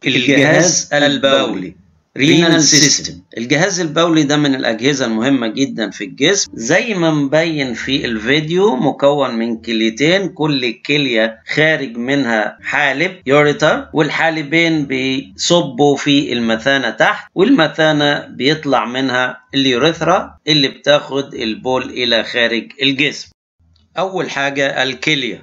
الجهاز البولي رينال سيستم الجهاز البولي ده من الأجهزة المهمة جدا في الجسم زي ما مبين في الفيديو مكون من كليتين كل كلية خارج منها حالب يوريتر والحالبين بيصبوا في المثانة تحت والمثانة بيطلع منها اليوريثرا اللي بتاخد البول إلى خارج الجسم أول حاجة الكلية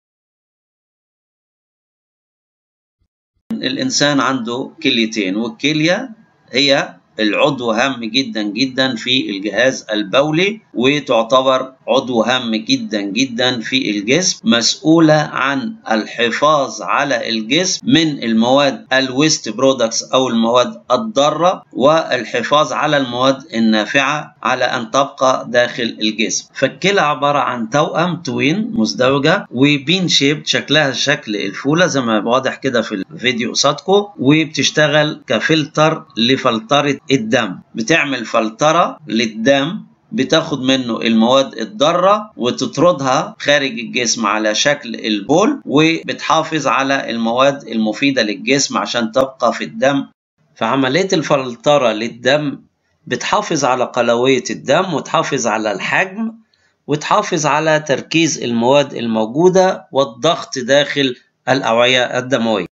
الإنسان عنده كليتين والكلية هي العضو هام جدا جدا في الجهاز البولي وتعتبر عضو هام جدا جدا في الجسم مسؤولة عن الحفاظ على الجسم من المواد الويست برودكتس أو المواد الضارة والحفاظ على المواد النافعة على أن تبقى داخل الجسم فالكلى عبارة عن توأم توين مزدوجة وبين شيب شكلها شكل الفولة زي ما واضح كده في الفيديو قصادكم وبتشتغل كفلتر لفلترة الدم بتعمل فلترة للدم بتاخد منه المواد الضارة وتطردها خارج الجسم على شكل البول وبتحافظ على المواد المفيدة للجسم عشان تبقى في الدم فعملية الفلترة للدم بتحافظ على قلوية الدم وتحافظ على الحجم وتحافظ على تركيز المواد الموجودة والضغط داخل الأوعية الدموية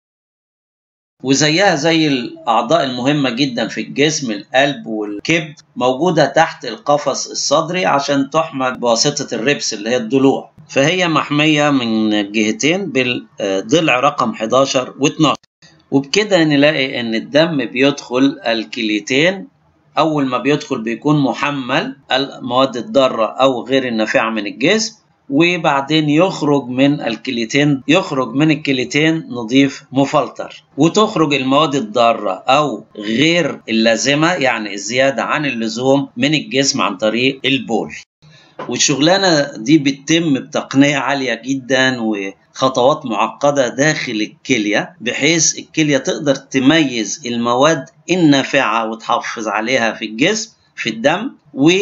وزيها زي الأعضاء المهمة جدا في الجسم القلب والكبد موجودة تحت القفص الصدري عشان تحمى بواسطة الربس اللي هي الضلوع فهي محمية من الجهتين بالضلع رقم 11 و12 وبكده نلاقي ان الدم بيدخل الكليتين اول ما بيدخل بيكون محمل المواد الضارة او غير النافعة من الجسم وبعدين يخرج من الكليتين يخرج من الكليتين نضيف مفلتر وتخرج المواد الضارة أو غير اللازمة يعني الزيادة عن اللزوم من الجسم عن طريق البول والشغلانة دي بتتم بتقنية عالية جدا وخطوات معقدة داخل الكلية بحيث الكلية تقدر تميز المواد النافعة وتحافظ عليها في الجسم في الدم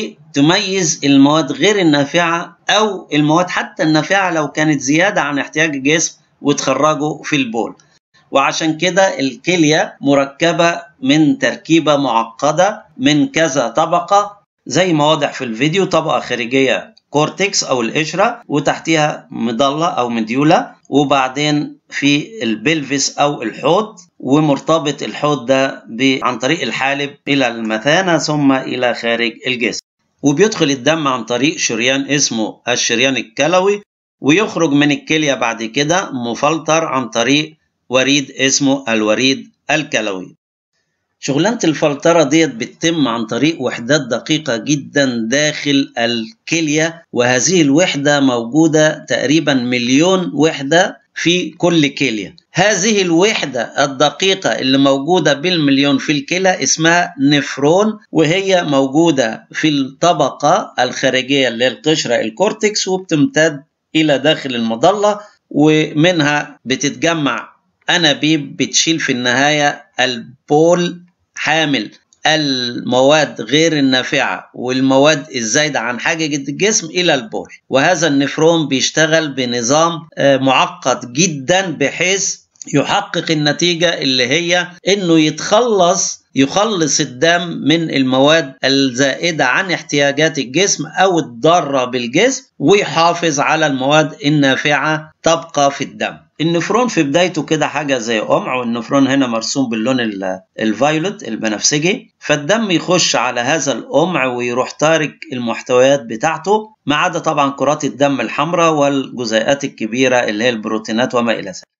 وتميز المواد غير النافعة أو المواد حتى النافعة لو كانت زيادة عن احتياج الجسم وتخرجه في البول وعشان كده الكلية مركبة من تركيبة معقدة من كذا طبقة زي ما واضح في الفيديو طبقة خارجية كورتكس أو القشرة وتحتها مضلة أو مديولة وبعدين في البلفس أو الحوض ومرتبط الحوض ده عن طريق الحالب إلى المثانة ثم إلى خارج الجسم وبيدخل الدم عن طريق شريان اسمه الشريان الكلوي ويخرج من الكلية بعد كده مفلتر عن طريق وريد اسمه الوريد الكلوي شغلانة الفلترة ديت بتتم عن طريق وحدات دقيقة جدا داخل الكلية وهذه الوحدة موجودة تقريبا مليون وحدة في كل كلية هذه الوحدة الدقيقة اللي موجودة بالمليون في الكلى اسمها نفرون وهي موجودة في الطبقة الخارجية اللي هي القشرة الكورتكس وبتمتد إلى داخل المظلة ومنها بتتجمع أنابيب بتشيل في النهاية البول حامل المواد غير النافعة والمواد الزايدة عن حاجة الجسم إلى البول وهذا النفرون بيشتغل بنظام معقد جدا بحيث يحقق النتيجة اللي هي إنه يتخلص يخلص الدم من المواد الزائدة عن احتياجات الجسم أو الضارة بالجسم ويحافظ على المواد النافعة تبقى في الدم النفرون في بدايته كده حاجه زي قمع والنفرون هنا مرسوم باللون الفايولت البنفسجي فالدم يخش على هذا القمع ويروح تارك المحتويات بتاعته ما عدا طبعا كرات الدم الحمراء والجزيئات الكبيره اللي هي البروتينات وما الى ذلك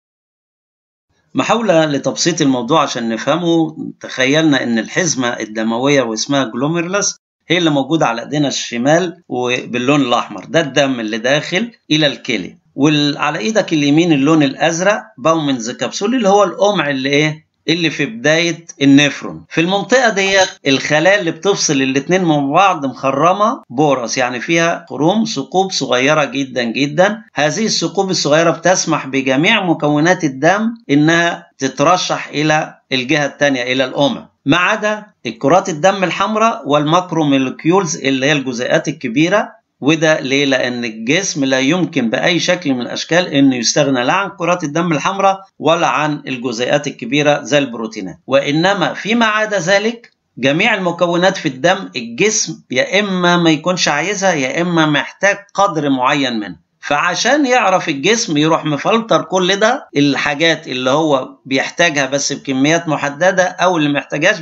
محاولة لتبسيط الموضوع عشان نفهمه تخيلنا ان الحزمة الدموية واسمها جلوميرلس هي اللي موجودة على ايدينا الشمال وباللون الاحمر ده الدم اللي داخل الى الكلى وعلى ايدك اليمين اللون الازرق باومنز كبسول اللي هو القمع اللي ايه اللي في بداية النفرون في المنطقة ديت الخلايا اللي بتفصل الاتنين من بعض مخرمة بورس يعني فيها خروم ثقوب صغيرة جدا جدا هذه الثقوب الصغيرة بتسمح بجميع مكونات الدم انها تترشح الى الجهة التانية الى القمع ما عدا الكرات الدم الحمراء والماكروميليكيولز اللي هي الجزيئات الكبيرة وده ليه؟ لأن الجسم لا يمكن بأي شكل من الأشكال إنه يستغنى لا عن كرات الدم الحمراء ولا عن الجزيئات الكبيرة زي البروتينات، وإنما فيما عدا ذلك جميع المكونات في الدم الجسم يا إما ما يكونش عايزها يا إما محتاج قدر معين منها. فعشان يعرف الجسم يروح مفلتر كل ده الحاجات اللي هو بيحتاجها بس بكميات محددة أو اللي محتاجهاش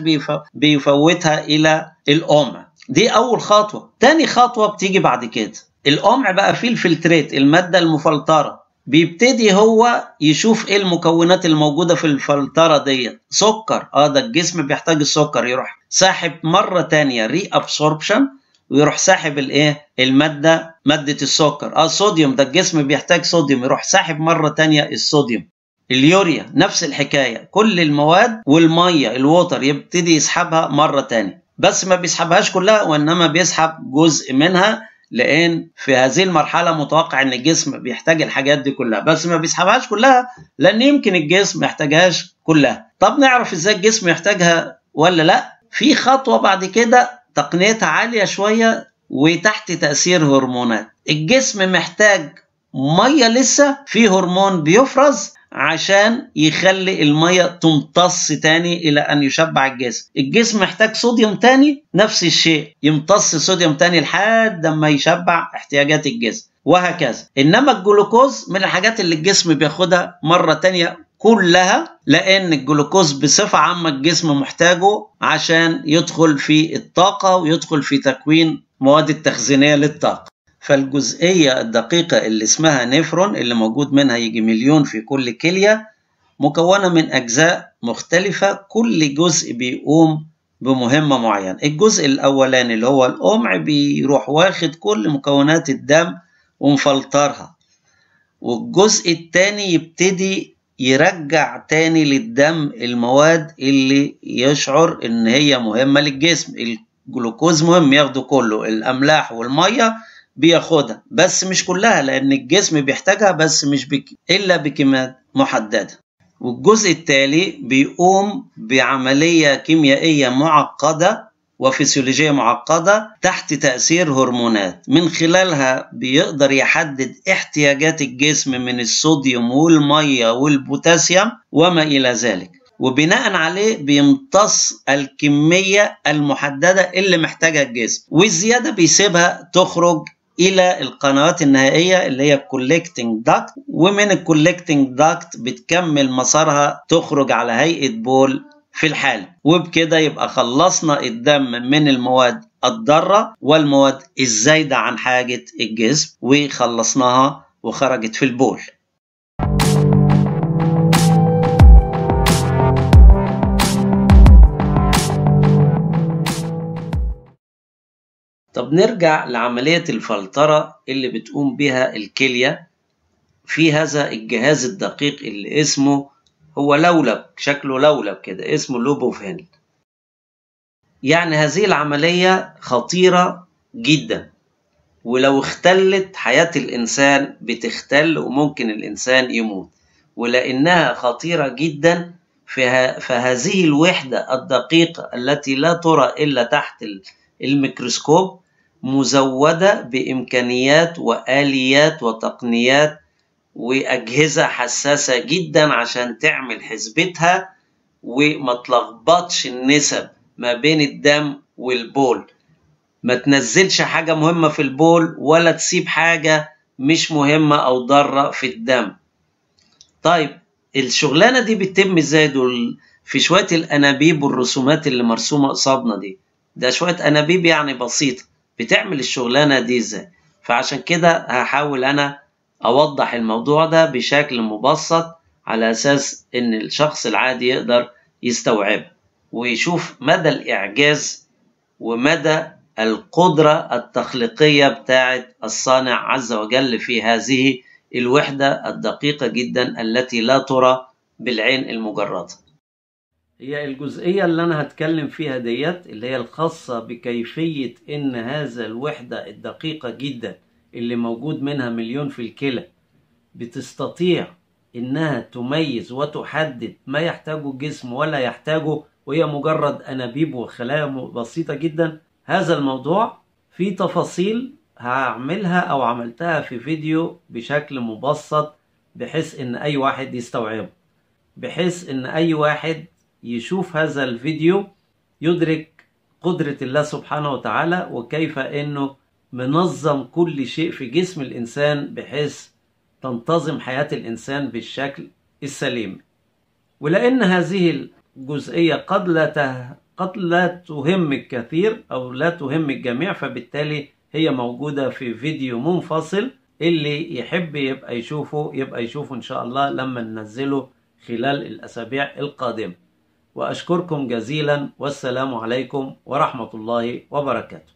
بيفوتها إلى القمع دي أول خطوة تاني خطوة بتيجي بعد كده القمع بقى فيه الفلترات المادة المفلترة بيبتدي هو يشوف ايه المكونات الموجوده في الفلتره ديت سكر اه ده الجسم بيحتاج السكر يروح ساحب مره تانية ري ابسوربشن ويروح ساحب الايه الماده ماده السكر اه صوديوم ده الجسم بيحتاج صوديوم يروح ساحب مره تانية الصوديوم اليوريا نفس الحكايه كل المواد والميه الووتر يبتدي يسحبها مره تانية بس ما بيسحبهاش كلها وانما بيسحب جزء منها لان في هذه المرحله متوقع ان الجسم بيحتاج الحاجات دي كلها بس ما بيسحبهاش كلها لان يمكن الجسم ما يحتاجهاش كلها طب نعرف ازاي الجسم يحتاجها ولا لا في خطوه بعد كده تقنيتها عاليه شويه وتحت تاثير هرمونات الجسم محتاج ميه لسه في هرمون بيفرز عشان يخلي الميه تمتص تاني الى ان يشبع الجسم الجسم محتاج صوديوم تاني نفس الشيء يمتص صوديوم تاني لحد ما يشبع احتياجات الجسم وهكذا انما الجلوكوز من الحاجات اللي الجسم بياخدها مره تانية كلها لان الجلوكوز بصفه عامه الجسم محتاجه عشان يدخل في الطاقه ويدخل في تكوين مواد التخزينيه للطاقه فالجزئية الدقيقة اللي اسمها نيفرون اللي موجود منها يجي مليون في كل كلية مكونة من أجزاء مختلفة كل جزء بيقوم بمهمة معينة الجزء الأولاني اللي هو القمع بيروح واخد كل مكونات الدم ومفلترها والجزء التاني يبتدي يرجع تاني للدم المواد اللي يشعر ان هي مهمة للجسم الجلوكوز مهم ياخده كله الاملاح والميه بياخدها بس مش كلها لان الجسم بيحتاجها بس مش بك الا بكميات محدده والجزء التالي بيقوم بعمليه كيميائيه معقده وفسيولوجيه معقده تحت تاثير هرمونات من خلالها بيقدر يحدد احتياجات الجسم من الصوديوم والميه والبوتاسيوم وما الى ذلك وبناء عليه بيمتص الكميه المحدده اللي محتاجها الجسم والزياده بيسيبها تخرج الى القنوات النهائيه اللي هي الكولكتنج داكت ومن الكولكتنج داكت بتكمل مسارها تخرج على هيئه بول في الحال وبكده يبقى خلصنا الدم من المواد الضاره والمواد الزايده عن حاجه الجسم وخلصناها وخرجت في البول طب نرجع لعملية الفلترة اللي بتقوم بها الكلية في هذا الجهاز الدقيق اللي اسمه هو لولب شكله لولب كده اسمه لوبوفين يعني هذه العملية خطيرة جدا ولو اختلت حياة الإنسان بتختل وممكن الإنسان يموت ولأنها خطيرة جدا فهذه الوحدة الدقيقة التي لا ترى إلا تحت الميكروسكوب مزودة بإمكانيات وآليات وتقنيات وأجهزة حساسة جدا عشان تعمل حسبتها وما تلخبطش النسب ما بين الدم والبول ما تنزلش حاجة مهمة في البول ولا تسيب حاجة مش مهمة أو ضارة في الدم طيب الشغلانة دي بتتم ازاي دول في شوية الأنابيب والرسومات اللي مرسومة قصادنا دي ده شوية أنابيب يعني بسيطة بتعمل الشغلانة دي ازاي فعشان كده هحاول أنا أوضح الموضوع ده بشكل مبسط على أساس إن الشخص العادي يقدر يستوعبه ويشوف مدى الإعجاز ومدى القدرة التخليقية بتاعة الصانع عز وجل في هذه الوحدة الدقيقة جدا التي لا ترى بالعين المجردة هي الجزئية اللي أنا هتكلم فيها ديت اللي هي الخاصة بكيفية إن هذا الوحدة الدقيقة جدا اللي موجود منها مليون في الكلى بتستطيع إنها تميز وتحدد ما يحتاجه الجسم ولا يحتاجه وهي مجرد أنابيب وخلايا بسيطة جدا هذا الموضوع فيه تفاصيل هعملها او عملتها في فيديو بشكل مبسط بحيث ان اي واحد يستوعبه بحيث ان اي واحد يشوف هذا الفيديو يدرك قدرة الله سبحانه وتعالى وكيف انه منظم كل شيء في جسم الانسان بحيث تنتظم حياة الانسان بالشكل السليم ولان هذه الجزئية قد لا ته... قد لا تهم الكثير او لا تهم الجميع فبالتالي هي موجودة في فيديو منفصل اللي يحب يبقى يشوفه يبقى يشوفه ان شاء الله لما ننزله خلال الاسابيع القادمة واشكركم جزيلا والسلام عليكم ورحمة الله وبركاته